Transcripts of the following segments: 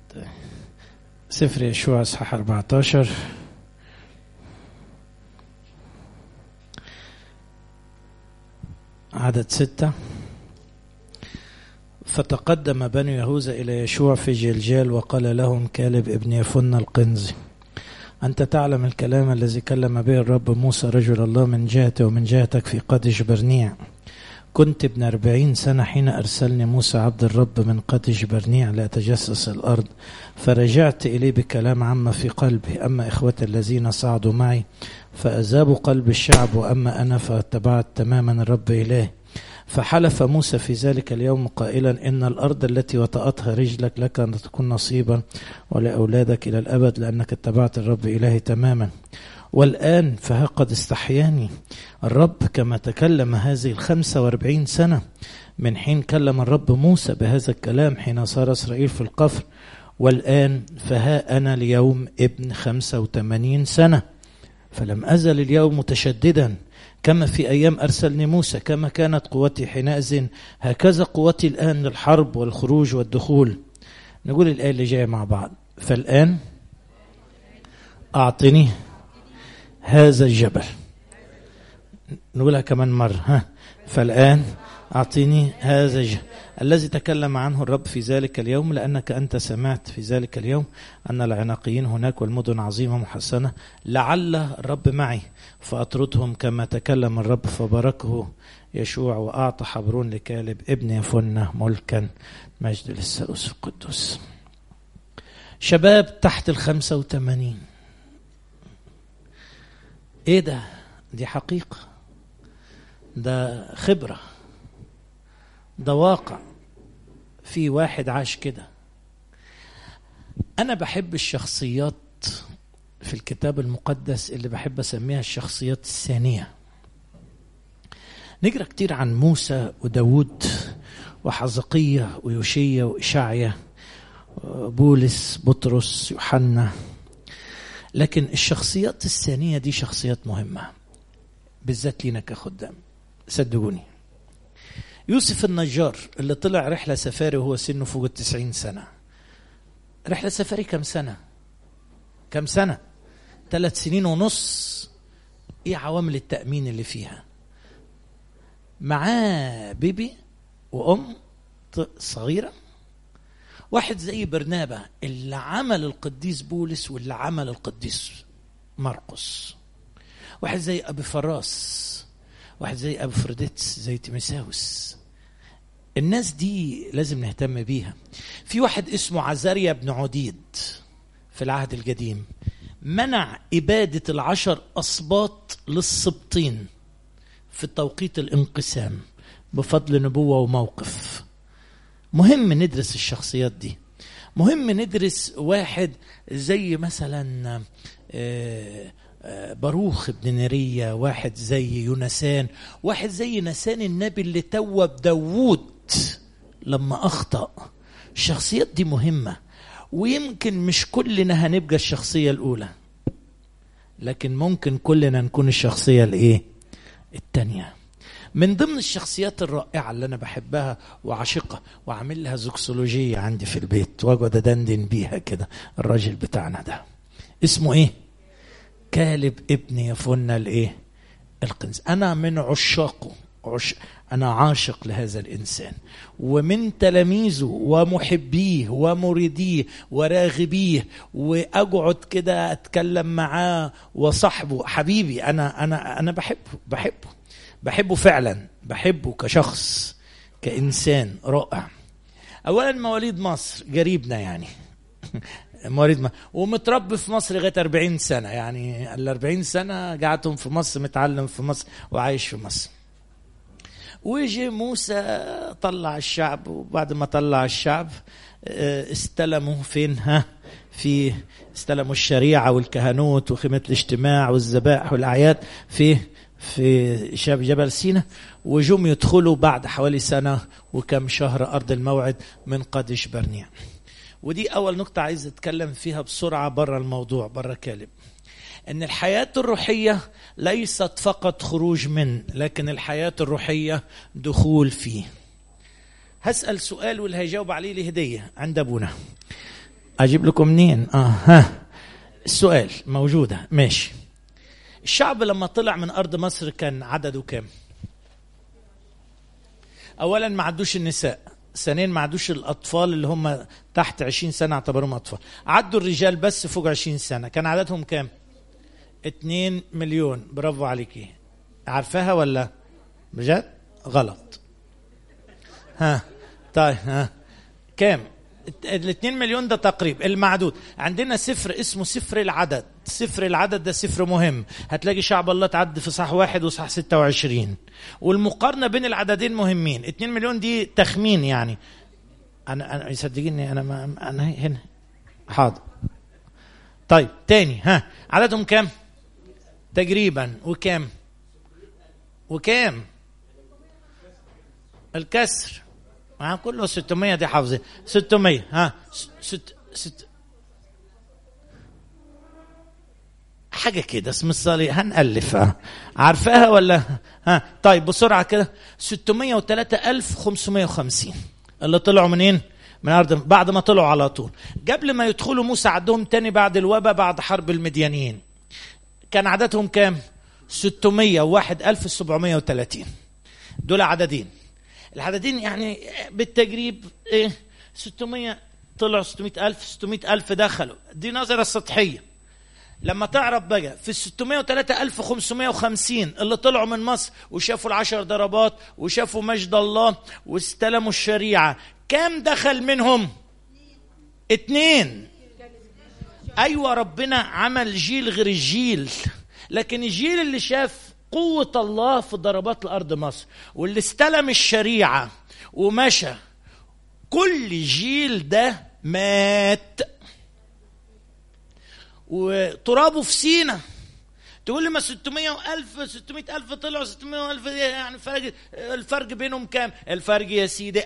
سفر يشوع اصحاح 14 عدد ستة فتقدم بنو يهوذا إلى يشوع في جلجال وقال لهم كالب ابن يفن القنزي أنت تعلم الكلام الذي كلم به الرب موسى رجل الله من جهته ومن جهتك في قادش برنيع كنت ابن أربعين سنة حين أرسلني موسى عبد الرب من قادش برنيع لأتجسس الأرض فرجعت إليه بكلام عما في قلبي أما إخوتي الذين صعدوا معي فأذابوا قلب الشعب وأما أنا فاتبعت تماما الرب إليه فحلف موسى في ذلك اليوم قائلا إن الأرض التي وطأتها رجلك لك أن تكون نصيبا ولأولادك إلى الأبد لأنك اتبعت الرب إلهي تماما والآن فها قد استحياني الرب كما تكلم هذه الخمسة واربعين سنة من حين كلم الرب موسى بهذا الكلام حين صار إسرائيل في القفر والآن فها أنا اليوم ابن خمسة وثمانين سنة فلم أزل اليوم متشددا كما في أيام أرسلني موسى كما كانت قوتي حينئذ هكذا قوتي الآن للحرب والخروج والدخول نقول الآية اللي جاية مع بعض فالآن أعطني هذا الجبل نقولها كمان مرة ها فالآن أعطيني هذا الجبل الذي تكلم عنه الرب في ذلك اليوم لأنك أنت سمعت في ذلك اليوم أن العناقيين هناك والمدن عظيمة محسنة لعل الرب معي فأطردهم كما تكلم الرب فباركه يشوع وأعطى حبرون لكالب ابن يفنة ملكا مجد للثالوث القدوس شباب تحت الخمسة وثمانين ايه ده دي حقيقة ده خبرة ده واقع في واحد عاش كده انا بحب الشخصيات في الكتاب المقدس اللي بحب اسميها الشخصيات الثانيه نقرا كتير عن موسى وداود وحزقية ويوشية وإشعيا بولس بطرس يوحنا لكن الشخصيات الثانية دي شخصيات مهمة بالذات لينا كخدام صدقوني يوسف النجار اللي طلع رحلة سفاري وهو سنه فوق التسعين سنة رحلة سفاري كم سنة كم سنة ثلاث سنين ونص ايه عوامل التأمين اللي فيها معاه بيبي وأم صغيرة واحد زي برنابة اللي عمل القديس بولس واللي عمل القديس مرقس واحد زي أبي فراس واحد زي أبو فرديتس زي تيمساوس الناس دي لازم نهتم بيها في واحد اسمه عزاريا بن عديد في العهد القديم منع إبادة العشر أصباط للسبطين في توقيت الانقسام بفضل نبوة وموقف مهم ندرس الشخصيات دي مهم ندرس واحد زي مثلا باروخ بن نيرية واحد زي يونسان واحد زي نسان النبي اللي توب داوود لما أخطأ الشخصيات دي مهمة ويمكن مش كلنا هنبقى الشخصية الأولى لكن ممكن كلنا نكون الشخصية الإيه التانية من ضمن الشخصيات الرائعة اللي أنا بحبها وعاشقها وعامل لها زوكسولوجية عندي في البيت واقعد أدندن بيها كده الراجل بتاعنا ده اسمه إيه؟ كالب ابن يفن الإيه؟ القنز أنا من عشاقه عش... أنا عاشق لهذا الإنسان ومن تلاميذه ومحبيه ومريديه وراغبيه وأقعد كده أتكلم معاه وصحبه حبيبي أنا أنا أنا بحبه بحبه بحبه فعلا بحبه كشخص كإنسان رائع أولا مواليد مصر قريبنا يعني مواليد مصر ومتربي في مصر لغاية 40 سنة يعني ال 40 سنة قعدتهم في مصر متعلم في مصر وعايش في مصر ويجي موسى طلع الشعب وبعد ما طلع الشعب استلموا فين ها في استلموا الشريعة والكهنوت وخيمة الاجتماع والذبائح والأعياد في في شاب جبل سينا وجم يدخلوا بعد حوالي سنة وكم شهر أرض الموعد من قادش برنيع ودي أول نقطة عايز أتكلم فيها بسرعة برا الموضوع برا كالب ان الحياه الروحيه ليست فقط خروج من لكن الحياه الروحيه دخول فيه هسال سؤال واللي هيجاوب عليه لي هديه عند ابونا اجيب لكم منين اه ها السؤال موجوده ماشي الشعب لما طلع من ارض مصر كان عدده كام اولا ما عدوش النساء ثانيا ما عدوش الاطفال اللي هم تحت 20 سنه اعتبرهم اطفال عدوا الرجال بس فوق 20 سنه كان عددهم كام 2 مليون برافو عليكي عارفاها ولا بجد غلط ها طيب ها كام ال 2 مليون ده تقريب المعدود عندنا سفر اسمه سفر العدد سفر العدد ده سفر مهم هتلاقي شعب الله تعد في صح واحد وصح 26 والمقارنة بين العددين مهمين 2 مليون دي تخمين يعني أنا أنا يصدقيني أنا ما أنا هنا حاضر طيب تاني ها عددهم كام؟ تقريبا وكام؟ وكام؟ الكسر مع كله 600 دي حافظه 600 ها ست ست حاجة كده اسم الصالح هنألفها عارفاها ولا ها طيب بسرعة كده 603550 اللي طلعوا منين؟ من أرض بعد ما طلعوا على طول قبل ما يدخلوا موسى عدهم تاني بعد الوباء بعد حرب المديانيين كان عددهم كام؟ 601730 دول عددين العددين يعني بالتجريب ايه 600 طلعوا 600 ألف 600 ألف دخلوا دي نظرة سطحية لما تعرف بقى في ال 603550 اللي طلعوا من مصر وشافوا العشر ضربات وشافوا مجد الله واستلموا الشريعة كم دخل منهم اتنين ايوه ربنا عمل جيل غير الجيل لكن الجيل اللي شاف قوة الله في ضربات الأرض مصر واللي استلم الشريعة ومشى كل جيل ده مات وترابه في سينا تقول لي ما 600 ألف 600 ألف طلعوا 600 ألف يعني فرق الفرق بينهم كام؟ الفرق يا سيدي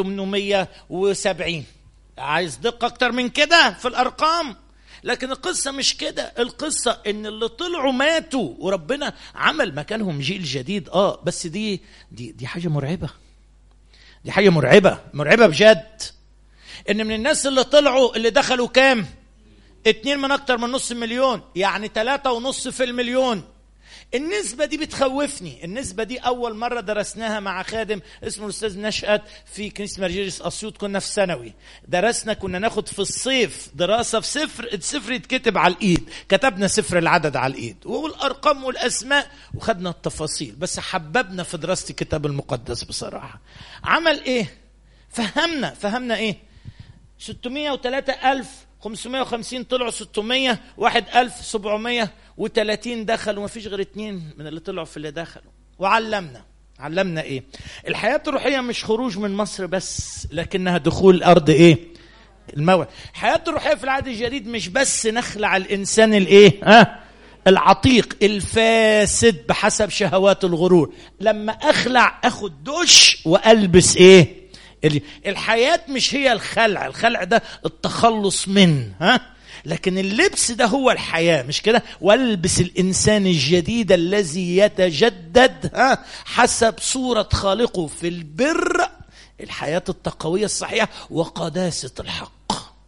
1870 عايز دقة أكتر من كده في الأرقام لكن القصة مش كده القصة ان اللي طلعوا ماتوا وربنا عمل مكانهم جيل جديد اه بس دي دي دي حاجة مرعبة دي حاجة مرعبة مرعبة بجد ان من الناس اللي طلعوا اللي دخلوا كام اتنين من اكتر من نص مليون يعني تلاتة ونص في المليون النسبة دي بتخوفني النسبة دي أول مرة درسناها مع خادم اسمه الأستاذ نشأت في كنيسة مرجيرس أسيوط كنا في ثانوي درسنا كنا ناخد في الصيف دراسة في سفر السفر يتكتب على الإيد كتبنا سفر العدد على الإيد والأرقام والأسماء وخدنا التفاصيل بس حببنا في دراسة الكتاب المقدس بصراحة عمل إيه فهمنا فهمنا إيه 603 ألف 550 طلعوا 600 واحد ألف 730 دخلوا ما فيش غير اتنين من اللي طلعوا في اللي دخلوا وعلمنا علمنا ايه الحياة الروحية مش خروج من مصر بس لكنها دخول أرض ايه الموعد الحياة الروحية في العهد الجديد مش بس نخلع الإنسان الايه ها العتيق الفاسد بحسب شهوات الغرور لما أخلع أخد دش وألبس ايه الحياة مش هي الخلع الخلع ده التخلص من ها لكن اللبس ده هو الحياة مش كده والبس الإنسان الجديد الذي يتجدد ها حسب صورة خالقه في البر الحياة التقوية الصحيحة وقداسة الحق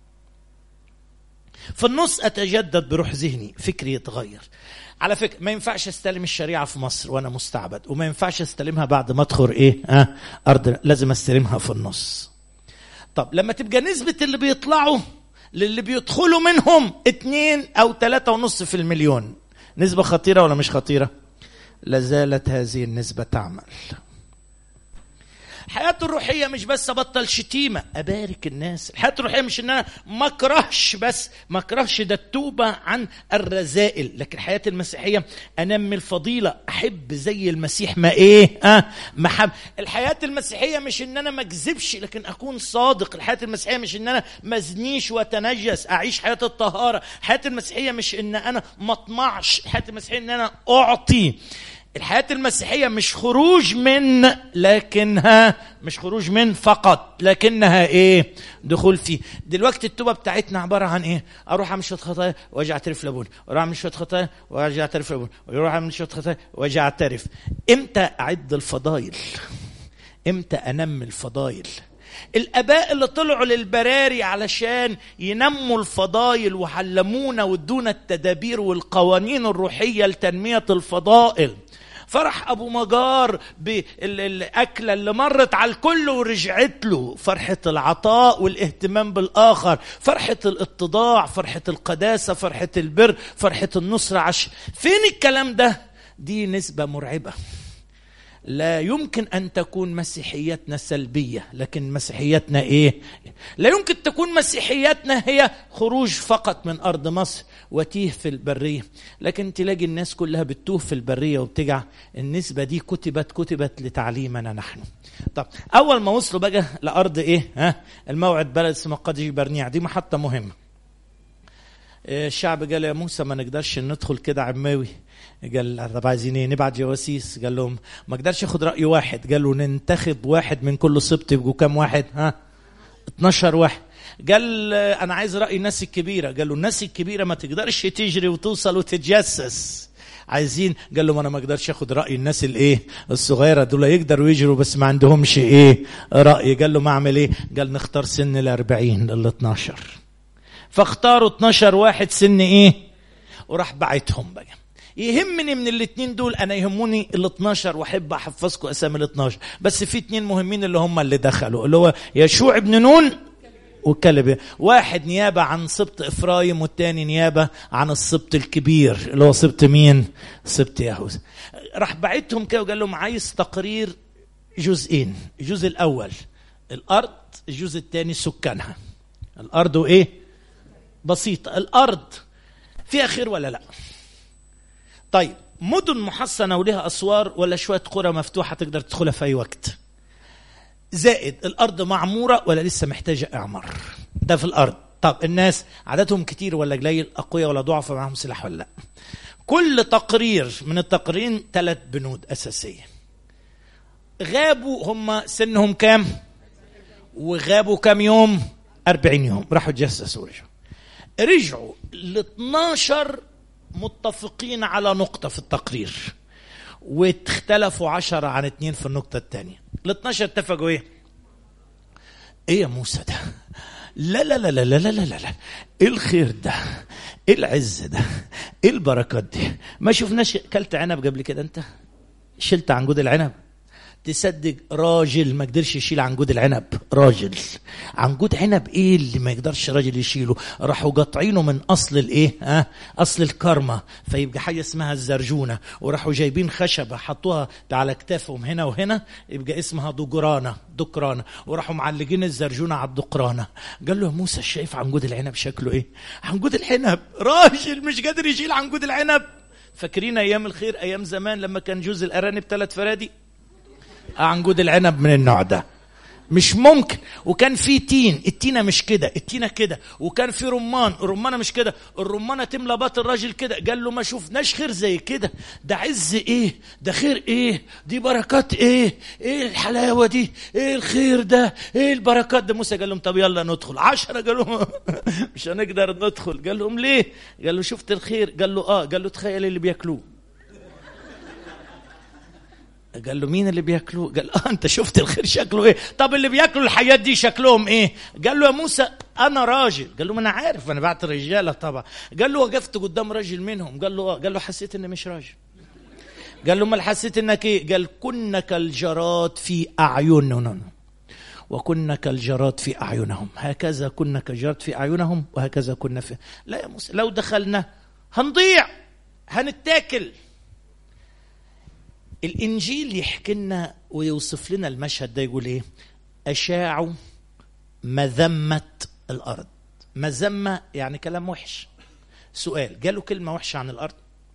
في النص أتجدد بروح ذهني فكري يتغير على فكرة ما ينفعش استلم الشريعة في مصر وانا مستعبد وما ينفعش استلمها بعد ما ادخل ايه اه ارض لازم استلمها في النص طب لما تبقى نسبة اللي بيطلعوا للي بيدخلوا منهم اتنين او تلاتة ونص في المليون نسبة خطيرة ولا مش خطيرة لازالت هذه النسبة تعمل حياته الروحيه مش بس ابطل شتيمه ابارك الناس الحياه الروحيه مش ان انا ما اكرهش بس ما اكرهش ده التوبه عن الرذائل لكن الحياه المسيحيه انمي الفضيله احب زي المسيح ما ايه اه محب الحياه المسيحيه مش ان انا ما اكذبش لكن اكون صادق الحياه المسيحيه مش ان انا ما ازنيش واتنجس اعيش حياه الطهاره الحياه المسيحيه مش ان انا ما اطمعش الحياه المسيحيه ان انا اعطي الحياة المسيحية مش خروج من لكنها مش خروج من فقط لكنها ايه دخول فيه دلوقتي التوبة بتاعتنا عبارة عن ايه اروح اعمل شوية خطايا واجي اعترف لابونا واروح اعمل شوية خطايا واجي اعترف لابونا واروح اعمل شوية خطايا واجي اعترف امتى اعد الفضايل امتى انمي الفضايل الاباء اللي طلعوا للبراري علشان ينموا الفضائل وعلمونا وادونا التدابير والقوانين الروحيه لتنميه الفضائل فرح ابو مجار بالاكله اللي مرت على الكل ورجعت له فرحه العطاء والاهتمام بالاخر فرحه الاتضاع فرحه القداسه فرحه البر فرحه النصره عش فين الكلام ده دي نسبه مرعبه لا يمكن ان تكون مسيحيتنا سلبيه لكن مسيحيتنا ايه لا يمكن تكون مسيحيتنا هي خروج فقط من ارض مصر وتيه في البريه لكن تلاقي الناس كلها بتوه في البريه وبتجع النسبه دي كتبت كتبت لتعليمنا نحن طب اول ما وصلوا بقى لارض ايه ها الموعد بلد اسمه قدجي برنيع دي محطه مهمه الشعب قال يا موسى ما نقدرش ندخل كده عماوي قال طب عايزين ايه نبعت جواسيس قال لهم ما اقدرش اخد راي واحد قال له ننتخب واحد من كل سبط يبقوا كام واحد ها 12 واحد قال انا عايز راي الناس الكبيره قال له الناس الكبيره ما تقدرش تجري وتوصل وتتجسس عايزين قال له ما انا ما اقدرش اخد راي الناس الايه الصغيره دول يقدروا يجروا بس ما عندهمش ايه راي قال له ما اعمل ايه قال نختار سن ال 40 لل 12 فاختاروا 12 واحد سن ايه وراح بعتهم بقى يهمني من الاثنين دول انا يهموني ال 12 واحب احفظكم اسامي ال 12 بس في اثنين مهمين اللي هم اللي دخلوا اللي هو يشوع ابن نون وكلب واحد نيابة عن سبط إفرايم والتاني نيابة عن السبط الكبير اللي هو سبط مين سبط يهوذا راح بعتهم كده وقال لهم عايز تقرير جزئين الجزء الأول الأرض الجزء الثاني سكانها الأرض وإيه بسيطة الأرض فيها خير ولا لا طيب مدن محصنة ولها أسوار ولا شوية قرى مفتوحة تقدر تدخلها في أي وقت زائد الأرض معمورة ولا لسه محتاجة إعمار ده في الأرض طب الناس عددهم كتير ولا قليل أقوياء ولا ضعفاء معاهم سلاح ولا لا كل تقرير من التقرير ثلاث بنود أساسية غابوا هم سنهم كام وغابوا كام يوم أربعين يوم راحوا تجسسوا ورجعوا رجعوا ل 12 متفقين على نقطة في التقرير واختلفوا عشرة عن اتنين في النقطة الثانية ال 12 اتفقوا ايه؟ ايه يا موسى ده؟ لا لا لا لا لا لا لا لا ايه الخير ده؟ ايه العز ده؟ ايه البركات دي؟ ما شفناش كلت عنب قبل كده انت؟ شلت عنقود العنب؟ تصدق راجل ما قدرش يشيل عنقود العنب راجل عنقود عنب ايه اللي ما يقدرش راجل يشيله راحوا قاطعينه من اصل الايه ها اصل الكرمه فيبقى حاجه اسمها الزرجونه وراحوا جايبين خشبه حطوها على كتافهم هنا وهنا يبقى اسمها دجرانه دكرانه وراحوا معلقين الزرجونه على الدقرانه قال له يا موسى شايف عنقود العنب شكله ايه عنقود العنب راجل مش قادر يشيل عنقود العنب فاكرين ايام الخير ايام زمان لما كان جوز الارانب ثلاث فرادي عنقود العنب من النوع ده مش ممكن وكان في تين التينة مش كده التينة كده وكان في رمان الرمانة مش كده الرمانة تملى بات الراجل كده قال له ما شفناش خير زي كده ده عز ايه ده خير ايه دي بركات ايه ايه الحلاوة دي ايه الخير ده ايه البركات ده موسى قال لهم طب يلا ندخل عشرة قالوا مش هنقدر ندخل قال لهم ليه قال له شفت الخير قال له اه قال له تخيل اللي بياكلوه قال له مين اللي بياكلوه؟ قال اه انت شفت الخير شكله ايه؟ طب اللي بياكلوا الحياه دي شكلهم ايه؟ قال له يا موسى انا راجل، قال له ما انا عارف انا بعت رجاله طبعا، قال له وقفت قدام راجل منهم، قال له اه، قال له حسيت اني مش راجل. قال له امال حسيت انك ايه؟ قال كنا كالجراد في اعيننا. وكنا كالجراد في اعينهم، هكذا كنا كالجراد في اعينهم وهكذا كنا في لا يا موسى لو دخلنا هنضيع هنتاكل الانجيل يحكي لنا ويوصف لنا المشهد ده يقول ايه اشاعوا مذمه الارض مذمه يعني كلام وحش سؤال جاله كلمه وحشه عن الارض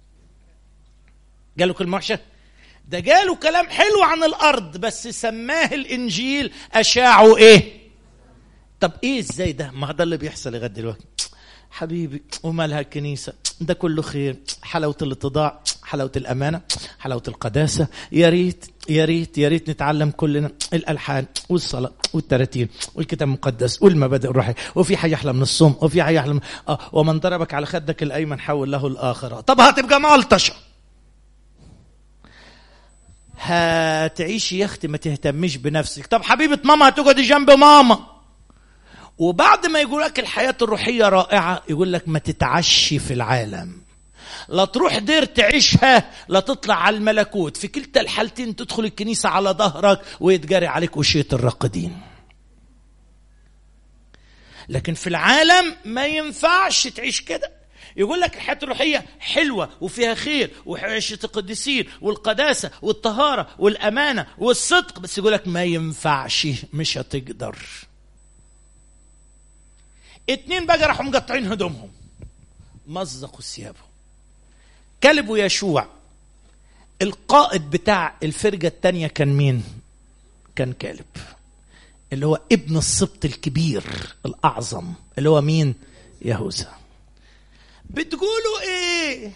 جاله كلمه وحشه ده جاله كلام حلو عن الارض بس سماه الانجيل اشاعوا ايه طب ايه ازاي ده ما ده اللي بيحصل لغايه دلوقتي حبيبي ومالها الكنيسه ده كله خير حلاوه الاتضاع حلاوه الامانه حلاوه القداسه يا ريت يا ريت يا ريت نتعلم كلنا الالحان والصلاه والتراتيل والكتاب المقدس والمبادئ الروحيه وفي حاجه احلى من الصوم وفي حاجه احلى من آه ومن ضربك على خدك الايمن حول له الاخره طب هتبقى ملطشه هتعيشي يا اختي ما تهتميش بنفسك طب حبيبه ماما هتقعدي جنب ماما وبعد ما يقول لك الحياه الروحيه رائعه يقول لك ما تتعشي في العالم لا تروح دير تعيشها لا تطلع على الملكوت في كلتا الحالتين تدخل الكنيسة على ظهرك ويتجري عليك وشية الراقدين لكن في العالم ما ينفعش تعيش كده يقول لك الحياة الروحية حلوة وفيها خير وعيشة القديسين والقداسة والطهارة والأمانة والصدق بس يقول لك ما ينفعش مش هتقدر اتنين بقى راحوا مقطعين هدومهم مزقوا ثيابهم كلب ويشوع القائد بتاع الفرقة التانية كان مين؟ كان كالب اللي هو ابن السبط الكبير الأعظم اللي هو مين؟ يهوذا بتقولوا ايه؟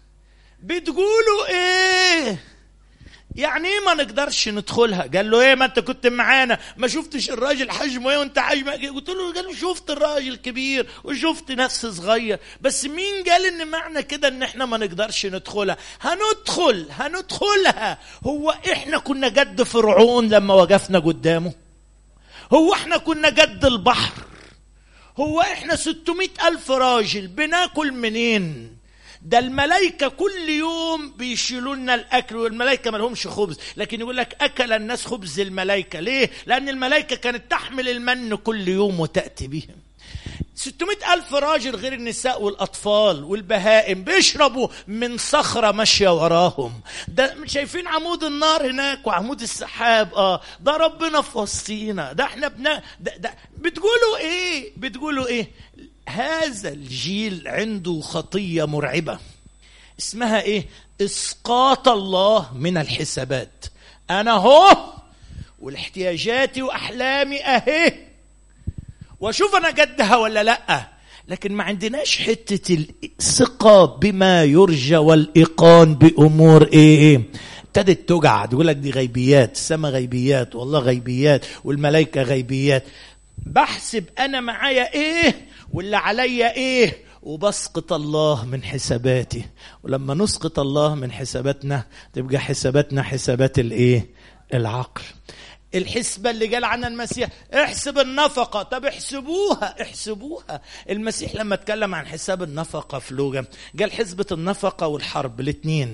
بتقولوا ايه؟ يعني ايه ما نقدرش ندخلها قال له ايه ما انت كنت معانا ما شفتش الراجل حجمه ايه وانت حجمك ايه قلت له قال له شفت الراجل كبير وشفت نفس صغير بس مين قال ان معنى كده ان احنا ما نقدرش ندخلها هندخل هندخلها هو احنا كنا جد فرعون لما وقفنا قدامه هو احنا كنا جد البحر هو احنا 600 ألف راجل بناكل منين ده الملائكة كل يوم بيشيلوا لنا الأكل والملائكة ما لهمش خبز لكن يقول لك أكل الناس خبز الملائكة ليه؟ لأن الملائكة كانت تحمل المن كل يوم وتأتي بهم 600 ألف راجل غير النساء والأطفال والبهائم بيشربوا من صخرة ماشية وراهم ده شايفين عمود النار هناك وعمود السحاب اه ده ربنا في وسطينا ده احنا بنا ده, ده بتقولوا ايه بتقولوا ايه هذا الجيل عنده خطية مرعبة اسمها ايه اسقاط الله من الحسابات انا هو والاحتياجاتي واحلامي اهي واشوف انا جدها ولا لا لكن ما عندناش حتة الثقة بما يرجى والإيقان بأمور إيه ابتدت توجع تقول لك دي غيبيات السماء غيبيات والله غيبيات والملائكة غيبيات بحسب أنا معايا إيه واللي عليا إيه وبسقط الله من حساباتي ولما نسقط الله من حساباتنا تبقى حساباتنا حسابات الايه العقل الحسبة اللي قال عنها المسيح احسب النفقة طب احسبوها احسبوها المسيح لما اتكلم عن حساب النفقة في لوجا قال حسبة النفقة والحرب الاثنين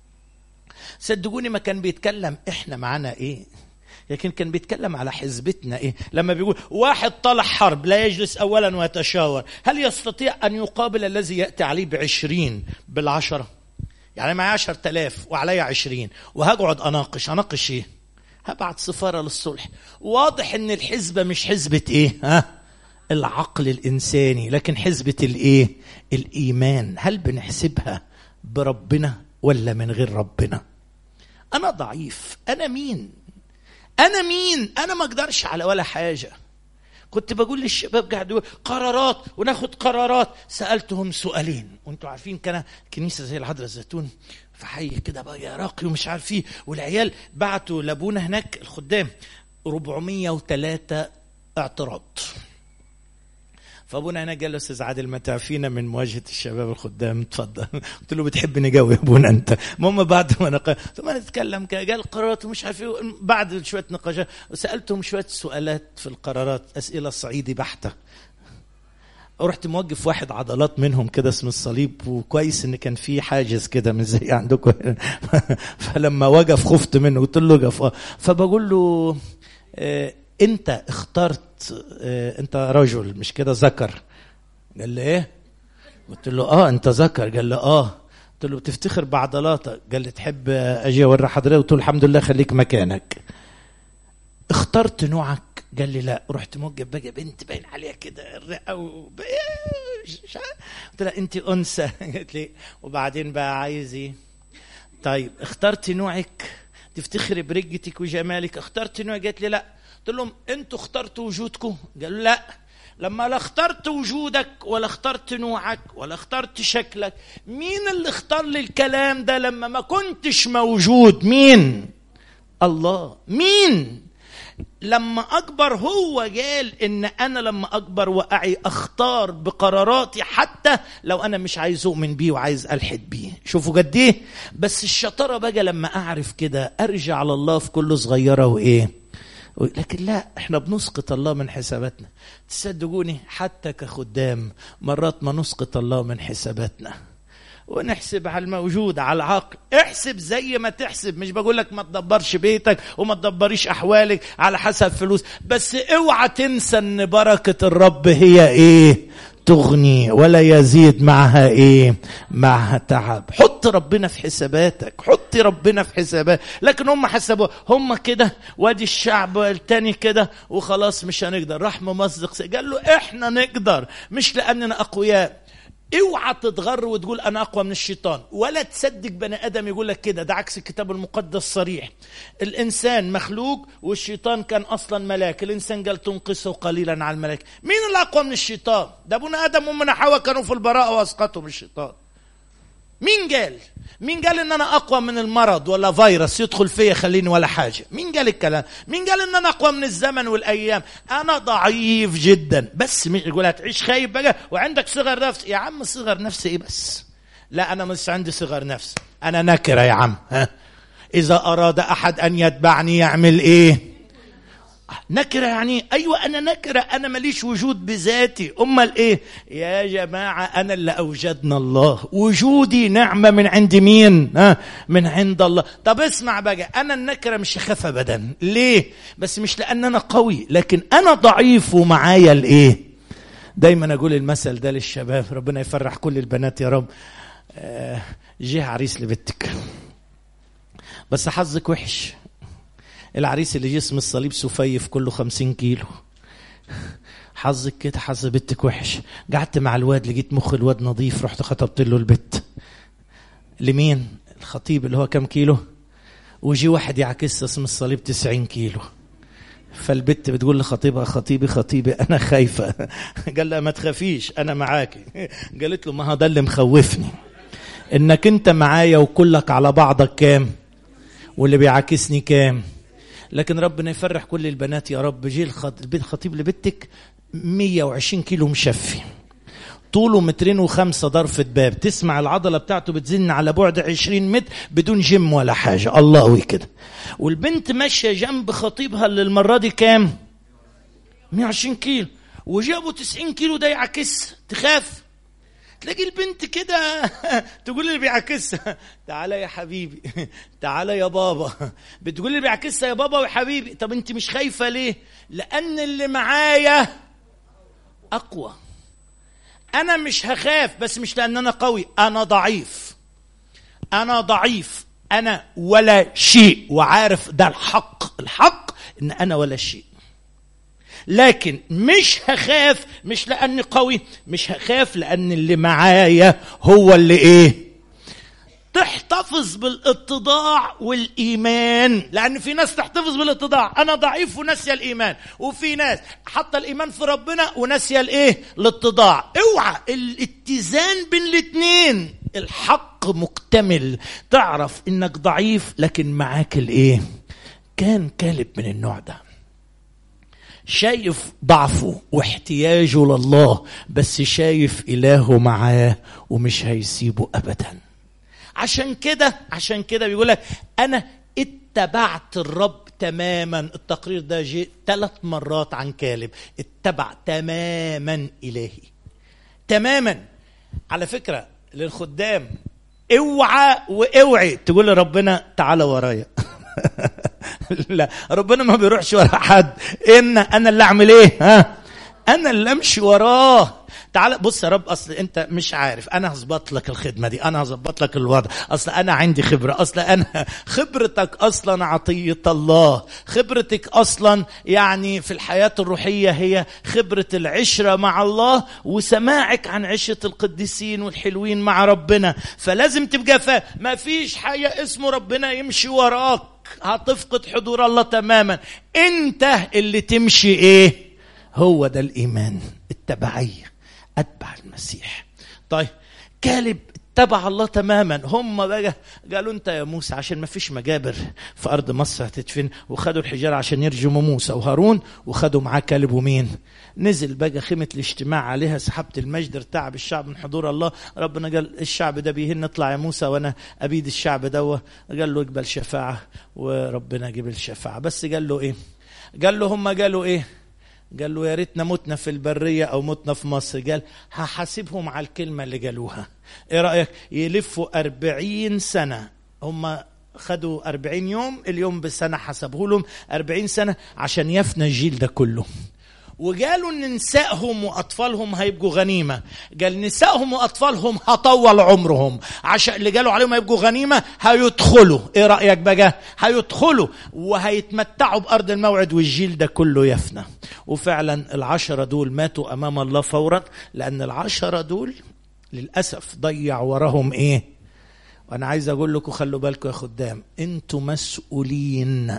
صدقوني ما كان بيتكلم احنا معانا ايه لكن كان بيتكلم على حزبتنا ايه لما بيقول واحد طلع حرب لا يجلس اولا ويتشاور هل يستطيع ان يقابل الذي ياتي عليه بعشرين بالعشره يعني معايا عشر تلاف وعلي عشرين وهقعد اناقش اناقش ايه هبعت سفاره للصلح واضح ان الحزبه مش حزبه ايه ها العقل الانساني لكن حزبه الايه الايمان هل بنحسبها بربنا ولا من غير ربنا انا ضعيف انا مين انا مين انا ما اقدرش على ولا حاجه كنت بقول للشباب قاعد يقول قرارات وناخد قرارات سالتهم سؤالين وانتوا عارفين كان كنيسه زي العذراء الزيتون في حي كده بقى يا راقي ومش عارف ايه والعيال بعتوا لابونا هناك الخدام 403 اعتراض فابونا هنا قال له استاذ عادل ما تعفينا من مواجهه الشباب الخدام اتفضل قلت له بتحب نجاوب يا ابونا انت المهم بعد ما نق... ثم نتكلم قال قرارات ومش عارف ايه بعد شويه نقاشات سالتهم شويه سؤالات في القرارات اسئله صعيدي بحته رحت موقف واحد عضلات منهم كده اسم الصليب وكويس ان كان في حاجز كده مش زي عندكم فلما وقف خفت منه قلت له وقف فبقول له اه انت اخترت اه انت رجل مش كده ذكر قال لي ايه قلت له اه انت ذكر قال لي اه قلت له بتفتخر بعضلاتك قال لي تحب اجي اوري حضرتك قلت له الحمد لله خليك مكانك اخترت نوعك قال لي لا رحت موقف بقى بنت باين عليها كده الرئه و... قلت لها انت انثى قالت لي وبعدين بقى عايز ايه طيب اخترت نوعك تفتخري برجتك وجمالك اخترت نوع قالت لي لا قلت لهم انتوا اخترتوا وجودكم قالوا لا لما لا اخترت وجودك ولا اخترت نوعك ولا اخترت شكلك مين اللي اختار لي الكلام ده لما ما كنتش موجود مين الله مين لما اكبر هو قال ان انا لما اكبر واعي اختار بقراراتي حتى لو انا مش عايز اؤمن بيه وعايز الحد بيه شوفوا قد ايه بس الشطاره بقى لما اعرف كده ارجع على الله في كل صغيره وايه لكن لا احنا بنسقط الله من حساباتنا تصدقوني حتى كخدام مرات ما نسقط الله من حساباتنا ونحسب على الموجود على العقل احسب زي ما تحسب مش بقول لك ما تدبرش بيتك وما تدبريش احوالك على حسب فلوس بس اوعى تنسى ان بركه الرب هي ايه تغني ولا يزيد معها ايه معها تعب حط ربنا في حساباتك حطي ربنا في حسابات لكن هم حسبوا هم كده وادي الشعب التاني كده وخلاص مش هنقدر راح ممزق قال له احنا نقدر مش لاننا اقوياء اوعى تتغر وتقول انا اقوى من الشيطان ولا تصدق بني ادم يقول لك كده ده عكس الكتاب المقدس صريح الانسان مخلوق والشيطان كان اصلا ملاك الانسان قال تنقصه قليلا على الملاك مين اللي اقوى من الشيطان ده ابونا ادم ومن حواء كانوا في البراءه واسقطهم الشيطان مين قال مين قال ان انا اقوى من المرض ولا فيروس يدخل فيا يخليني ولا حاجه مين قال الكلام مين قال ان انا اقوى من الزمن والايام انا ضعيف جدا بس مش يقول هتعيش خايف بقى وعندك صغر نفس يا عم صغر نفس ايه بس لا انا مش عندي صغر نفس انا نكره يا عم ها اذا اراد احد ان يتبعني يعمل ايه نكره يعني ايوه انا نكره انا ماليش وجود بذاتي امال ايه يا جماعه انا اللي اوجدنا الله وجودي نعمه من عند مين ها من عند الله طب اسمع بقى انا النكره مش هخاف ابدا ليه بس مش لان انا قوي لكن انا ضعيف ومعايا الايه دايما اقول المثل ده للشباب ربنا يفرح كل البنات يا رب آه جه عريس لبنتك بس حظك وحش العريس اللي جسم الصليب سفيف كله خمسين كيلو حظك كده حظ بنتك وحش قعدت مع الواد لقيت مخ الواد نظيف رحت خطبت له البت لمين الخطيب اللي هو كم كيلو وجي واحد يعكس اسم الصليب تسعين كيلو فالبت بتقول لخطيبها خطيبي خطيبي انا خايفه قال لها ما تخافيش انا معاكي قالت له ما هو ده اللي مخوفني انك انت معايا وكلك على بعضك كام واللي بيعاكسني كام لكن ربنا يفرح كل البنات يا رب جيل البيت خطيب لبنتك 120 كيلو مشفي طوله مترين وخمسة ضرفة باب تسمع العضلة بتاعته بتزن على بعد 20 متر بدون جيم ولا حاجة الله قوي كده والبنت ماشية جنب خطيبها اللي المرة دي كام 120 كيلو وجابوا 90 كيلو ده يعكس تخاف تلاقي البنت كده تقول اللي بيعكسها تعالى يا حبيبي تعالى يا بابا بتقول اللي بيعكسها يا بابا وحبيبي طب انت مش خايفه ليه لان اللي معايا اقوى انا مش هخاف بس مش لان انا قوي انا ضعيف انا ضعيف انا ولا شيء وعارف ده الحق الحق ان انا ولا شيء لكن مش هخاف مش لاني قوي مش هخاف لان اللي معايا هو اللي ايه تحتفظ بالاتضاع والايمان لان في ناس تحتفظ بالاتضاع انا ضعيف وناسيه الايمان وفي ناس حاطه الايمان في ربنا وناسيه الايه الاتضاع اوعى الاتزان بين الاثنين الحق مكتمل تعرف انك ضعيف لكن معاك الايه كان كالب من النوع ده شايف ضعفه واحتياجه لله بس شايف إلهه معاه ومش هيسيبه أبدا عشان كده عشان كده بيقول لك أنا اتبعت الرب تماما التقرير ده جه ثلاث مرات عن كالب اتبع تماما إلهي تماما على فكرة للخدام اوعى واوعي تقول لربنا تعالى ورايا لا ربنا ما بيروحش ورا حد ان انا اللي اعمل ايه ها انا اللي امشي وراه تعال بص يا رب اصل انت مش عارف انا هظبط لك الخدمه دي انا هظبط لك الوضع اصل انا عندي خبره اصل انا خبرتك اصلا عطيه الله خبرتك اصلا يعني في الحياه الروحيه هي خبره العشره مع الله وسماعك عن عشره القديسين والحلوين مع ربنا فلازم تبقى فاهم ما فيش حاجه اسمه ربنا يمشي وراك هتفقد حضور الله تماما انت اللي تمشي ايه هو ده الايمان التبعيه اتبع المسيح طيب كالب تبع الله تماما هم بقى قالوا انت يا موسى عشان ما فيش مجابر في ارض مصر هتدفن وخدوا الحجاره عشان يرجموا موسى وهارون وخدوا معاه كلب ومين نزل بقى خيمه الاجتماع عليها سحابه المجد ارتعب الشعب من حضور الله ربنا قال الشعب ده بيهن اطلع يا موسى وانا ابيد الشعب دوه قال له اقبل شفاعه وربنا قبل شفاعه بس قال له ايه قال له هم قالوا ايه قال له يا ريتنا متنا في البرية أو متنا في مصر قال هحاسبهم على الكلمة اللي قالوها إيه رأيك يلفوا أربعين سنة هم خدوا أربعين يوم اليوم بسنة حسبه لهم أربعين سنة عشان يفنى الجيل ده كله وقالوا ان نسائهم واطفالهم هيبقوا غنيمه قال نسائهم واطفالهم هطول عمرهم عشان اللي قالوا عليهم هيبقوا غنيمه هيدخلوا ايه رايك بقى هيدخلوا وهيتمتعوا بارض الموعد والجيل ده كله يفنى وفعلا العشره دول ماتوا امام الله فورا لان العشره دول للاسف ضيع وراهم ايه وانا عايز اقول لكم خلوا بالكم يا خدام انتوا مسؤولين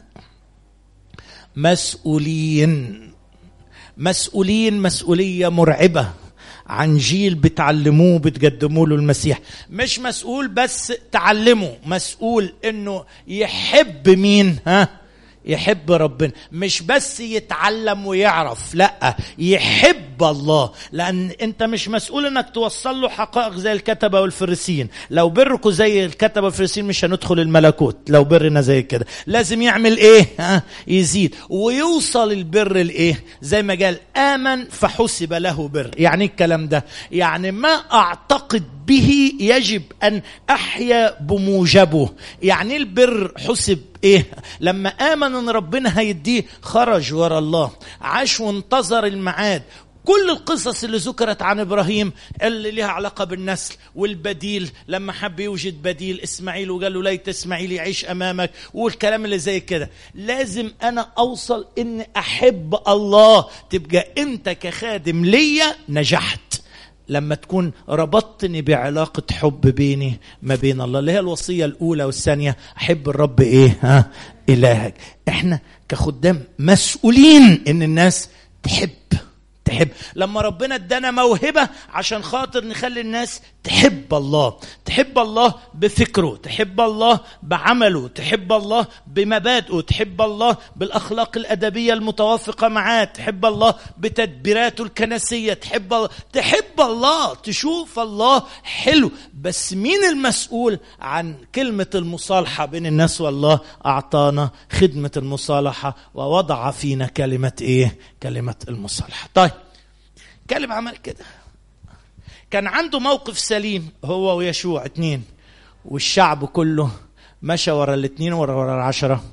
مسؤولين مسؤولين مسؤولية مرعبة عن جيل بتعلموه بتقدموا له المسيح مش مسؤول بس تعلمه مسؤول انه يحب مين ها يحب ربنا مش بس يتعلم ويعرف لا يحب الله لان انت مش مسؤول انك توصل له حقائق زي الكتبه والفريسيين لو بركوا زي الكتبه والفريسيين مش هندخل الملكوت لو برنا زي كده لازم يعمل ايه ها يزيد ويوصل البر لايه زي ما قال امن فحسب له بر يعني الكلام ده يعني ما اعتقد به يجب ان احيا بموجبه يعني البر حسب ايه لما امن ان ربنا هيديه خرج ورا الله عاش وانتظر الميعاد كل القصص اللي ذكرت عن ابراهيم اللي لها علاقه بالنسل والبديل لما حب يوجد بديل اسماعيل وقال له ليت اسماعيل يعيش امامك والكلام اللي زي كده لازم انا اوصل ان احب الله تبقى انت كخادم ليا نجحت لما تكون ربطتني بعلاقة حب بيني ما بين الله اللي هي الوصية الأولى والثانية أحب الرب إيه ها إلهك إحنا كخدام مسؤولين إن الناس تحب تحب لما ربنا ادانا موهبه عشان خاطر نخلي الناس تحب الله تحب الله بفكره تحب الله بعمله تحب الله بمبادئه تحب الله بالاخلاق الادبيه المتوافقه معاه تحب الله بتدبيراته الكنسيه تحب الله تحب الله تشوف الله حلو بس مين المسؤول عن كلمه المصالحه بين الناس والله اعطانا خدمه المصالحه ووضع فينا كلمه ايه كلمه المصالحه طيب كلب عمل كده كان عنده موقف سليم هو ويشوع اتنين والشعب كله مشى ورا الاتنين ورا ورا العشرة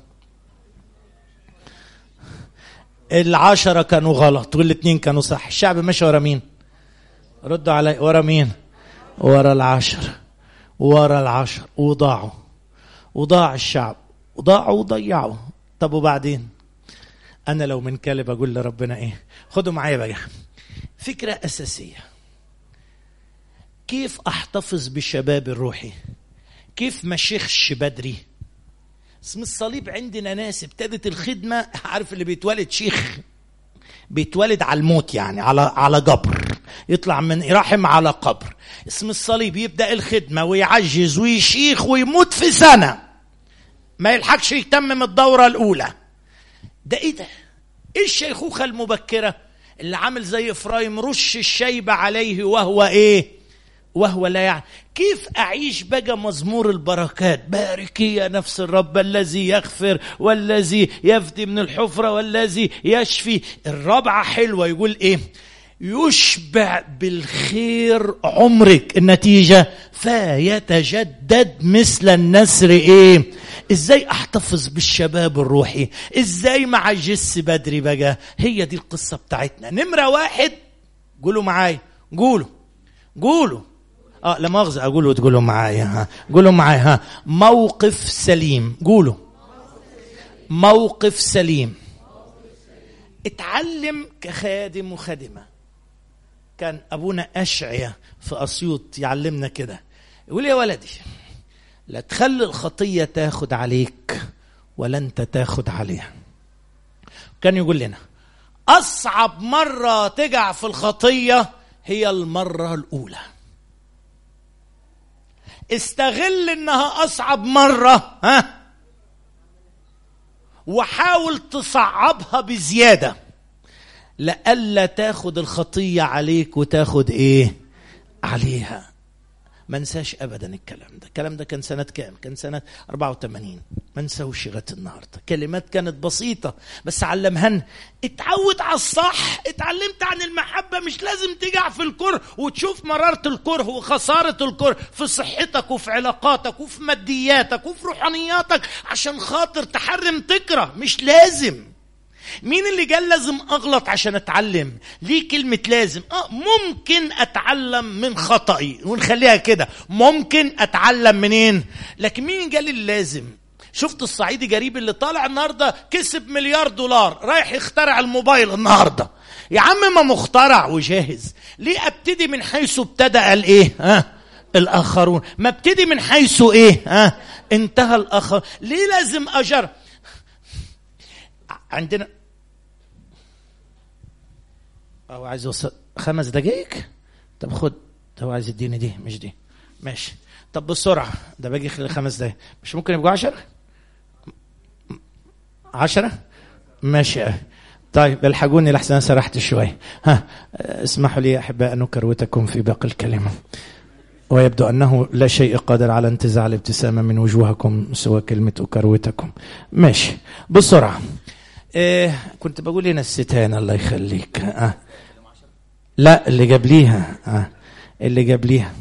العشرة كانوا غلط والاتنين كانوا صح الشعب مشى ورا مين ردوا علي ورا مين ورا العشرة ورا العشر وضاعوا وضاع الشعب وضاعوا وضيعوا طب وبعدين انا لو من كلب اقول لربنا ايه خدوا معايا بقى فكرة أساسية كيف أحتفظ بالشباب الروحي كيف ما شيخش بدري اسم الصليب عندنا ناس ابتدت الخدمة عارف اللي بيتولد شيخ بيتولد على الموت يعني على على قبر يطلع من رحم على قبر اسم الصليب يبدا الخدمه ويعجز ويشيخ ويموت في سنه ما يلحقش يتمم الدوره الاولى ده ايه ده ايه الشيخوخه المبكره اللي عامل زي افرايم رش الشيب عليه وهو ايه وهو لا يعني كيف اعيش بقى مزمور البركات باركي يا نفس الرب الذي يغفر والذي يفدي من الحفره والذي يشفي الرابعه حلوه يقول ايه يشبع بالخير عمرك النتيجه فيتجدد مثل النسر ايه ازاي احتفظ بالشباب الروحي ازاي ما عجزش بدري بقى هي دي القصه بتاعتنا نمره واحد قولوا معايا قولوا قولوا اه لا مؤاخذه اقولوا تقولوا معايا ها قولوا معايا ها موقف سليم قولوا موقف سليم اتعلم كخادم وخادمه كان ابونا اشعيا في اسيوط يعلمنا كده يقول يا ولدي لا تخلي الخطية تاخد عليك ولا انت تاخد عليها كان يقول لنا أصعب مرة تقع في الخطية هي المرة الأولى استغل انها اصعب مره ها وحاول تصعبها بزياده لئلا تاخد الخطيه عليك وتاخد ايه عليها ما انساش ابدا الكلام ده الكلام ده كان سنه كام كان سنه 84 ما انساهوش لغايه النهارده كلمات كانت بسيطه بس علمهن اتعود على الصح اتعلمت عن المحبه مش لازم تجع في الكره وتشوف مراره الكره وخساره الكره في صحتك وفي علاقاتك وفي مادياتك وفي روحانياتك عشان خاطر تحرم تكره مش لازم مين اللي قال لازم اغلط عشان اتعلم ليه كلمة لازم اه ممكن اتعلم من خطأي ونخليها كده ممكن اتعلم منين لكن مين قال اللازم شفت الصعيدي جريب اللي طالع النهارده كسب مليار دولار رايح يخترع الموبايل النهارده يا عم ما مخترع وجاهز ليه ابتدي من حيث ابتدأ الايه ها الاخرون ما ابتدي من حيث ايه ها انتهى الاخر ليه لازم اجر عندنا هو عايز يوصل خمس دقايق طب خد هو عايز يديني دي مش دي ماشي طب بسرعة ده باجي خلال خمس دقايق مش ممكن يبقوا عشرة عشرة ماشي طيب الحقوني لحسن انا سرحت شوي ها اسمحوا لي يا احباء ان اكروتكم في باقي الكلمه ويبدو انه لا شيء قادر على انتزاع الابتسامه من وجوهكم سوى كلمه اكروتكم ماشي بسرعه إيه كنت بقول هنا الستان الله يخليك آه. لا اللي جاب ليها آه. اللي جاب ليها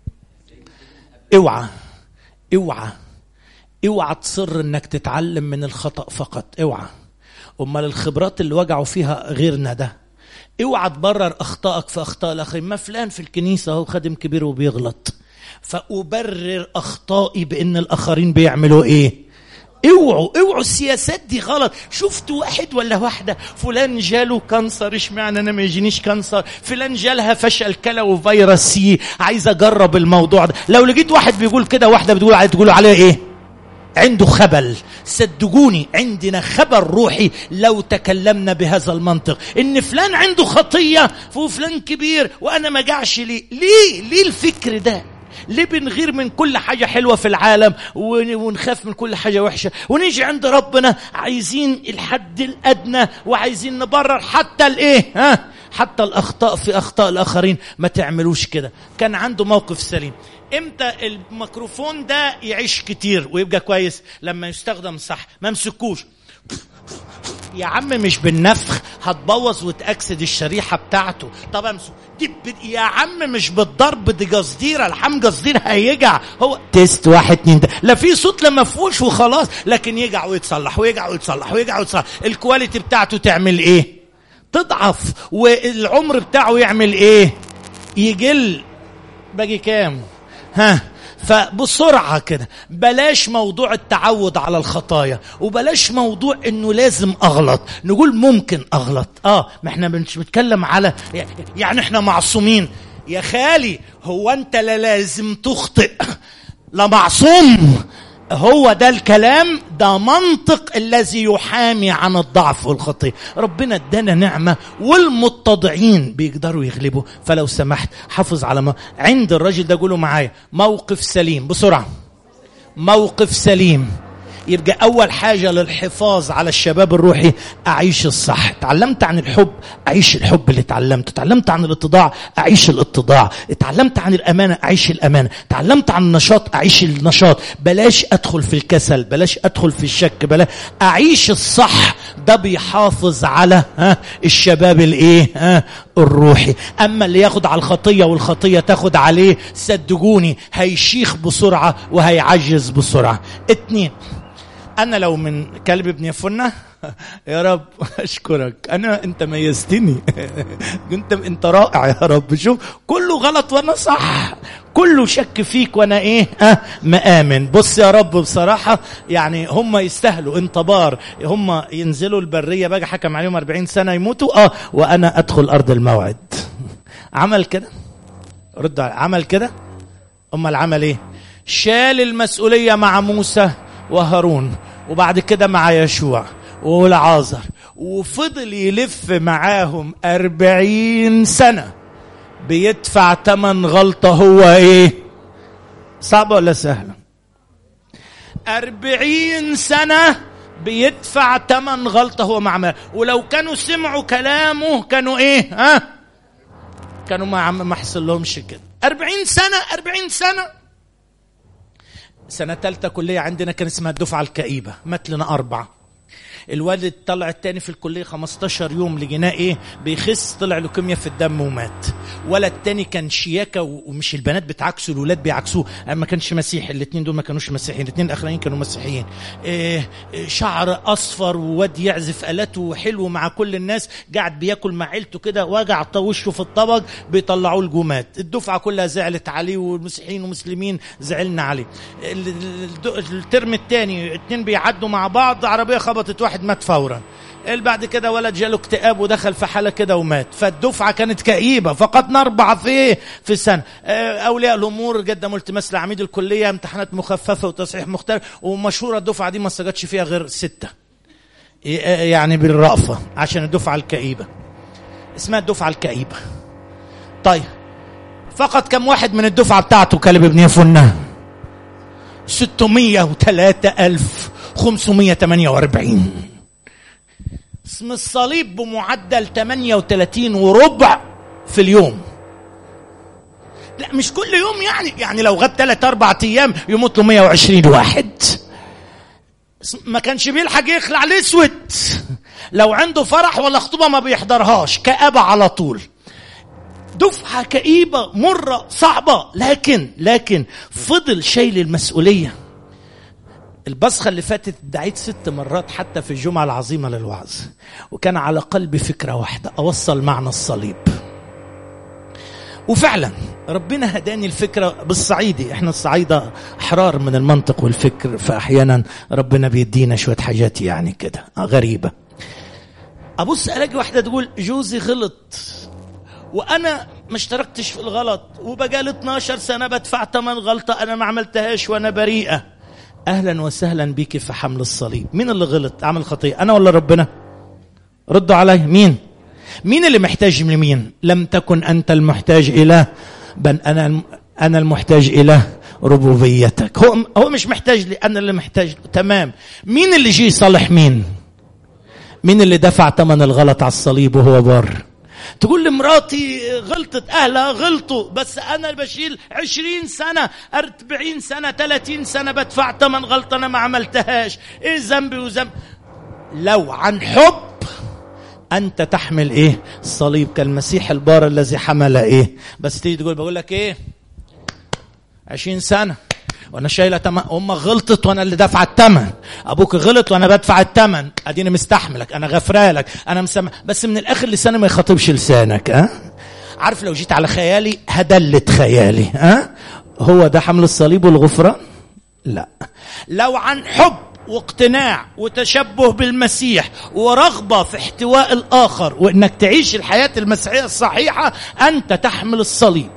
اوعى اوعى اوعى تصر انك تتعلم من الخطا فقط اوعى امال الخبرات اللي وجعوا فيها غيرنا ده اوعى تبرر اخطائك في اخطاء الاخرين ما فلان في الكنيسه هو خادم كبير وبيغلط فابرر اخطائي بان الاخرين بيعملوا ايه اوعوا اوعوا السياسات دي غلط شفت واحد ولا واحده فلان جاله كانسر اشمعنى انا ما يجينيش كانسر فلان جالها فشل كلى وفيروس سي عايز اجرب الموضوع ده لو لقيت واحد بيقول كده واحده بتقول عليه تقولوا عليه ايه عنده خبل صدقوني عندنا خبل روحي لو تكلمنا بهذا المنطق ان فلان عنده خطيه وفلان كبير وانا ما جعش ليه ليه ليه الفكر ده ليه بنغير من كل حاجة حلوة في العالم ونخاف من كل حاجة وحشة ونيجي عند ربنا عايزين الحد الأدنى وعايزين نبرر حتى الإيه ها حتى الأخطاء في أخطاء الآخرين ما تعملوش كده كان عنده موقف سليم امتى الميكروفون ده يعيش كتير ويبقى كويس لما يستخدم صح ما مسكوش يا عم مش بالنفخ هتبوظ وتأكسد الشريحة بتاعته طب امسك دي يا عم مش بالضرب دي قصديرة الحم قصدير هيجع هو تيست واحد اتنين ده لا في صوت لا مفهوش وخلاص لكن يجع ويتصلح ويجع ويتصلح ويجع ويتصلح الكواليتي بتاعته تعمل ايه تضعف والعمر بتاعه يعمل ايه يقل باجي كام ها فبسرعة كده بلاش موضوع التعود على الخطايا وبلاش موضوع انه لازم اغلط نقول ممكن اغلط اه ما احنا مش بنتكلم على يعني احنا معصومين يا خالي هو انت لا لازم تخطئ لا معصوم هو ده الكلام ده منطق الذي يحامي عن الضعف والخطيه ربنا ادانا نعمه والمتضعين بيقدروا يغلبوا فلو سمحت حافظ على ما عند الراجل ده قولوا معايا موقف سليم بسرعه موقف سليم يبقى أول حاجة للحفاظ على الشباب الروحي أعيش الصح تعلمت عن الحب أعيش الحب اللي تعلمته تعلمت عن الاتضاع أعيش الاتضاع تعلمت عن الأمانة أعيش الأمانة تعلمت عن النشاط أعيش النشاط بلاش أدخل في الكسل بلاش أدخل في الشك بلاش أعيش الصح ده بيحافظ على ها الشباب الايه ها الروحي اما اللي ياخد على الخطيه والخطيه تاخد عليه صدقوني هيشيخ بسرعه وهيعجز بسرعه اتنين انا لو من كلب ابن يفنة يا رب اشكرك انا انت ميزتني انت انت رائع يا رب شوف كله غلط وانا صح كله شك فيك وانا ايه اه مآمن بص يا رب بصراحة يعني هم يستاهلوا انطبار هم ينزلوا البرية بقى حكم عليهم 40 سنة يموتوا اه وانا ادخل ارض الموعد عمل كده رد عمل كده امال عمل ايه شال المسؤولية مع موسى وهارون وبعد كده مع يشوع والعازر وفضل يلف معاهم أربعين سنة بيدفع تمن غلطة هو ايه صعبة ولا سهلة أربعين سنة بيدفع تمن غلطة هو معمل ولو كانوا سمعوا كلامه كانوا ايه ها كانوا ما ما حصل لهمش كده أربعين سنة أربعين سنة سنة ثالثة كلية عندنا كان اسمها الدفعة الكئيبة مات لنا أربعة الوالد طلع التاني في الكليه 15 يوم لقيناه ايه بيخس طلع له كيمياء في الدم ومات ولا التاني كان شياكه ومش البنات بتعكسوا الولاد بيعكسوه ما كانش مسيحي الاثنين دول ما كانوش مسيحيين الاثنين الاخرين كانوا مسيحيين إيه شعر اصفر وواد يعزف الاته حلو مع كل الناس قاعد بياكل مع عيلته كده وجع وشه في الطبق بيطلعوه الجومات الدفعه كلها زعلت عليه والمسيحيين ومسلمين زعلنا عليه الترم الثاني اثنين بيعدوا مع بعض عربيه خبطت واحد واحد مات فورا بعد كده ولد جاله اكتئاب ودخل في حاله كده ومات فالدفعه كانت كئيبه فقدنا اربعه في في السنه اولياء الامور قدموا التماس لعميد الكليه امتحانات مخففه وتصحيح مختلف ومشهوره الدفعه دي ما سجدش فيها غير سته يعني بالرأفه عشان الدفعه الكئيبه اسمها الدفعه الكئيبه طيب فقط كم واحد من الدفعه بتاعته كلب ابن يفنه 603 ألف 548 اسم الصليب بمعدل 38 وربع في اليوم لا مش كل يوم يعني يعني لو غاب ثلاث اربع ايام يموت له 120 واحد ما كانش بيلحق يخلع الاسود لو عنده فرح ولا خطوبه ما بيحضرهاش كآبة على طول دفعة كئيبة مرة صعبة لكن لكن فضل شايل المسؤولية البصخة اللي فاتت دعيت ست مرات حتى في الجمعة العظيمة للوعظ وكان على قلبي فكرة واحدة أوصل معنى الصليب وفعلا ربنا هداني الفكرة بالصعيدي احنا الصعيدة أحرار من المنطق والفكر فأحيانا ربنا بيدينا شوية حاجات يعني كده غريبة أبص ألاقي واحدة تقول جوزي غلط وانا ما اشتركتش في الغلط وبقالي 12 سنه بدفع ثمن غلطه انا ما عملتهاش وانا بريئه اهلا وسهلا بك في حمل الصليب مين اللي غلط عمل خطيه انا ولا ربنا ردوا علي مين مين اللي محتاج لمين لم تكن انت المحتاج الى بل انا انا المحتاج الى ربوبيتك هو هو مش محتاج لي انا اللي محتاج تمام مين اللي جه يصالح مين مين اللي دفع ثمن الغلط على الصليب وهو بار تقول لي مراتي غلطت أهلها غلطوا بس أنا بشيل عشرين سنة أربعين سنة ثلاثين سنة بدفع ثمن غلطة أنا ما عملتهاش إيه ذنبي وذنب لو عن حب أنت تحمل إيه الصليب كالمسيح البار الذي حمل إيه بس تيجي تقول بقول لك إيه عشرين سنة وانا شايله تمن امك غلطت وانا اللي دافعه الثمن ابوك غلط وانا بدفع الثمن اديني مستحملك انا غفرالك انا مسامح بس من الاخر لساني ما يخاطبش لسانك ها أه؟ عارف لو جيت على خيالي هدلت خيالي ها أه؟ هو ده حمل الصليب والغفران لا لو عن حب واقتناع وتشبه بالمسيح ورغبة في احتواء الآخر وإنك تعيش الحياة المسيحية الصحيحة أنت تحمل الصليب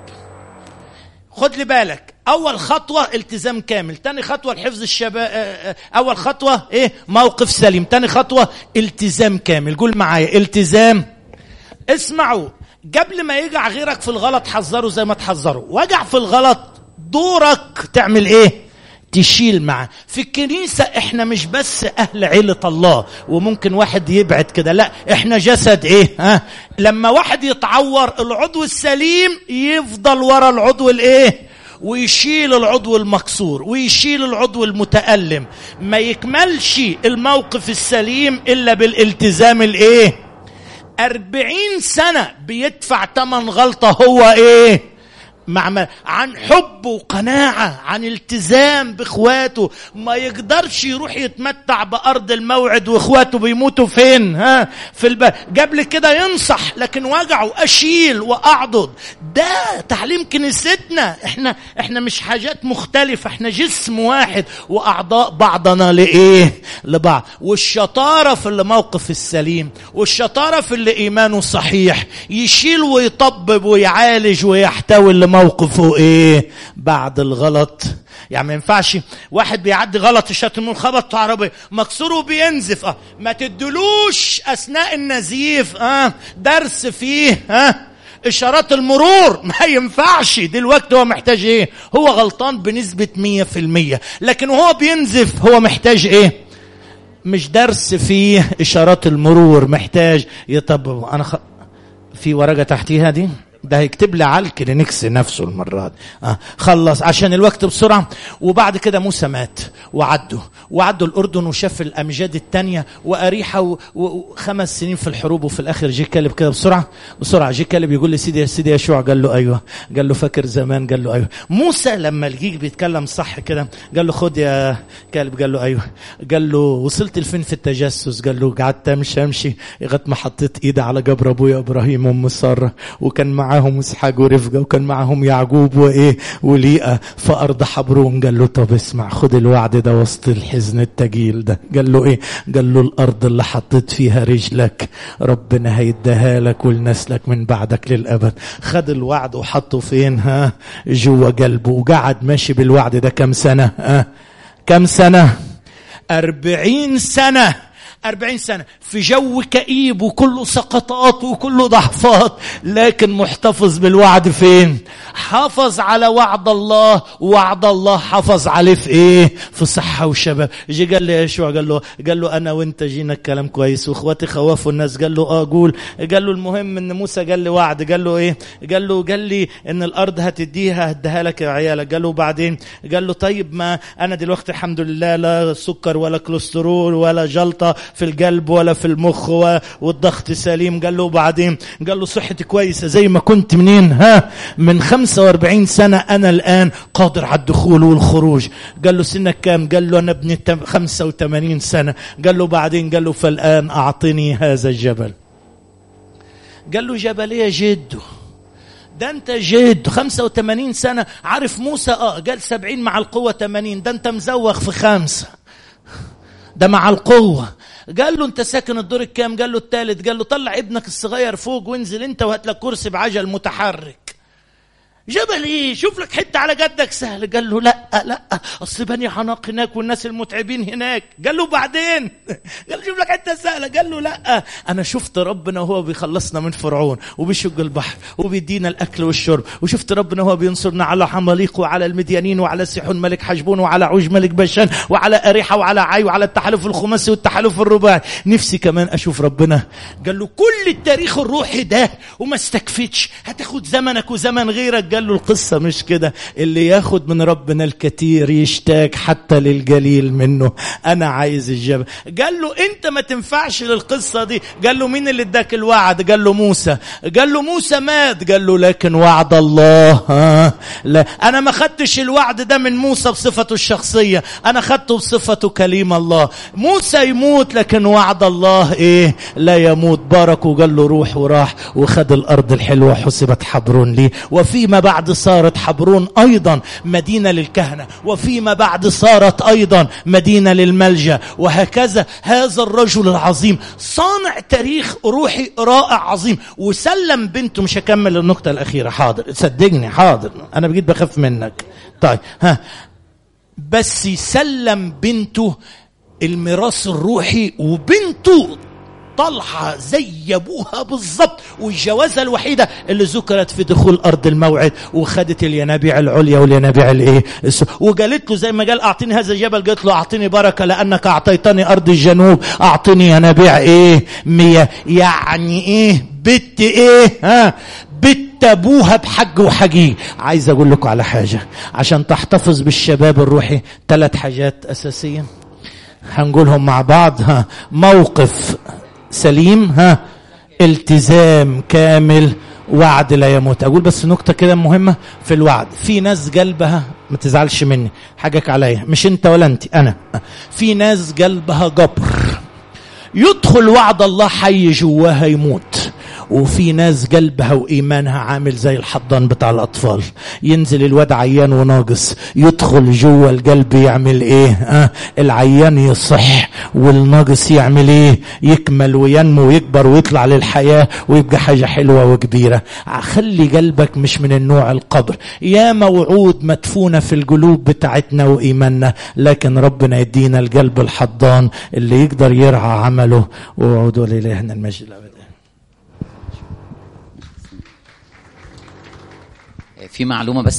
خد لي بالك اول خطوه التزام كامل تاني خطوه الحفظ الشباب اول خطوه ايه موقف سليم تاني خطوه التزام كامل قول معايا التزام اسمعوا قبل ما يقع غيرك في الغلط حذره زي ما تحذره وجع في الغلط دورك تعمل ايه تشيل معاه في الكنيسة احنا مش بس اهل عيلة الله وممكن واحد يبعد كده لا احنا جسد ايه ها لما واحد يتعور العضو السليم يفضل ورا العضو الايه ويشيل العضو المكسور ويشيل العضو المتألم ما يكملش الموقف السليم إلا بالالتزام الإيه أربعين سنة بيدفع تمن غلطة هو إيه مع عن حب وقناعة عن التزام بإخواته ما يقدرش يروح يتمتع بأرض الموعد وإخواته بيموتوا فين ها في الب... قبل كده ينصح لكن وجعه أشيل وأعضد ده تعليم كنيستنا احنا احنا مش حاجات مختلفة احنا جسم واحد وأعضاء بعضنا لإيه لبعض والشطارة في الموقف السليم والشطارة في اللي إيمانه صحيح يشيل ويطبب ويعالج ويحتوي اللي موقفه ايه بعد الغلط يعني ما ينفعش واحد بيعدي غلط الشتم خبط عربية مكسور وبينزف اه ما تدلوش اثناء النزيف اه درس فيه اه اشارات المرور ما ينفعش دلوقتي هو محتاج ايه هو غلطان بنسبة مية في المية لكن وهو بينزف هو محتاج ايه مش درس فيه اشارات المرور محتاج يطب انا خ... في ورقة تحتيها دي ده هيكتب لي على الكلينكس نفسه المرة دي آه خلص عشان الوقت بسرعة وبعد كده موسى مات وعدوا وعدوا الأردن وشاف الأمجاد التانية وأريحة وخمس سنين في الحروب وفي الآخر جه كلب كده بسرعة بسرعة جه كلب يقول لي سيدي يا سيدي يشوع قال له أيوه قال له فاكر زمان قال له أيوه موسى لما الجيج بيتكلم صح كده قال له خد يا كلب قال له أيوه قال له وصلت لفين في التجسس قال له قعدت أمشي أمشي لغاية ما حطيت إيدي على جبر أبويا إبراهيم وأم سارة وكان مع معاهم اسحاق ورفقه وكان معاهم يعقوب وايه وليئه في ارض حبرون قال له طب اسمع خد الوعد ده وسط الحزن التجيل ده قال له ايه قال له الارض اللي حطيت فيها رجلك ربنا هيديها لك ولنسلك من بعدك للابد خد الوعد وحطه فين ها جوه قلبه وقعد ماشي بالوعد ده كم سنه ها كم سنه أربعين سنه أربعين سنة في جو كئيب وكله سقطات وكله ضعفات لكن محتفظ بالوعد فين حافظ على وعد الله وعد الله حافظ عليه في ايه في صحة وشباب جي قال لي يشوع قال له قال له انا وانت جينا الكلام كويس واخواتي خوفوا الناس قال له اه قول قال له المهم ان موسى قال لي وعد قال له ايه قال له قال لي ان الارض هتديها هديها لك يا عيالك قال له بعدين قال له طيب ما انا دلوقتي الحمد لله لا سكر ولا كوليسترول ولا جلطه في القلب ولا في المخ والضغط سليم قال له بعدين قال له صحتي كويسة زي ما كنت منين ها من 45 سنة أنا الآن قادر على الدخول والخروج قال له سنك كام قال له أنا ابن 85 سنة قال له بعدين قال له فالآن أعطني هذا الجبل قال له جبل ايه جده ده انت جد 85 سنة عارف موسى اه قال 70 مع القوة 80 ده انت مزوغ في خمسة ده مع القوة قال له انت ساكن الدور الكام قال له الثالث قال له طلع ابنك الصغير فوق وانزل انت وهات لك كرسي بعجل متحرك جبل ايه شوف لك حته على جدك سهل قال له لا لا اصل بني حناق هناك والناس المتعبين هناك قال له بعدين قال شوف لك حته سهله قال له لا انا شفت ربنا وهو بيخلصنا من فرعون وبيشق البحر وبيدينا الاكل والشرب وشفت ربنا وهو بينصرنا على حماليق وعلى المديانين وعلى سيحون ملك حجبون وعلى عوج ملك بشان وعلى اريحه وعلى عاي وعلى التحالف الخماسي والتحالف الرباعي نفسي كمان اشوف ربنا قال له كل التاريخ الروحي ده وما استكفتش هتاخد زمنك وزمن غيرك قال له القصة مش كده اللي ياخد من ربنا الكثير يشتاق حتى للجليل منه أنا عايز الجبل قال له أنت ما تنفعش للقصة دي قال له مين اللي اداك الوعد قال له موسى قال له موسى مات قال له لكن وعد الله ها لا أنا ما خدتش الوعد ده من موسى بصفته الشخصية أنا خدته بصفته كليم الله موسى يموت لكن وعد الله إيه لا يموت بارك وقال له روح وراح وخد الأرض الحلوة حسبت حبرون لي وفيما بعد صارت حبرون أيضا مدينة للكهنة وفيما بعد صارت أيضا مدينة للملجأ وهكذا هذا الرجل العظيم صانع تاريخ روحي رائع عظيم وسلم بنته مش هكمل النقطة الأخيرة حاضر صدقني حاضر أنا بجيت بخاف منك طيب ها بس يسلم بنته الميراث الروحي وبنته طالعه زي ابوها بالظبط والجوازه الوحيده اللي ذكرت في دخول ارض الموعد وخدت الينابيع العليا والينابيع الايه وقالت له زي ما قال اعطيني هذا الجبل قالت له اعطيني بركه لانك اعطيتني ارض الجنوب اعطيني ينابيع ايه مية يعني ايه بت ايه ها بت ابوها بحج وحجي عايز اقول لكم على حاجه عشان تحتفظ بالشباب الروحي ثلاث حاجات اساسيه هنقولهم مع بعض ها موقف سليم ها التزام كامل وعد لا يموت اقول بس نقطه كده مهمه في الوعد في ناس قلبها ما تزعلش مني حاجك عليا مش انت ولا انت انا في ناس قلبها جبر يدخل وعد الله حي جواها يموت وفي ناس قلبها وإيمانها عامل زي الحضان بتاع الأطفال ينزل الواد عيان وناقص يدخل جوه القلب يعمل إيه آه العيان يصح والناقص يعمل إيه يكمل وينمو ويكبر ويطلع للحياة ويبقى حاجة حلوة وكبيرة خلي قلبك مش من النوع القبر يا موعود مدفونة في القلوب بتاعتنا وإيماننا لكن ربنا يدينا القلب الحضان اللي يقدر يرعى عمله وعودوا لإلهنا المجد الأبدي في معلومه بس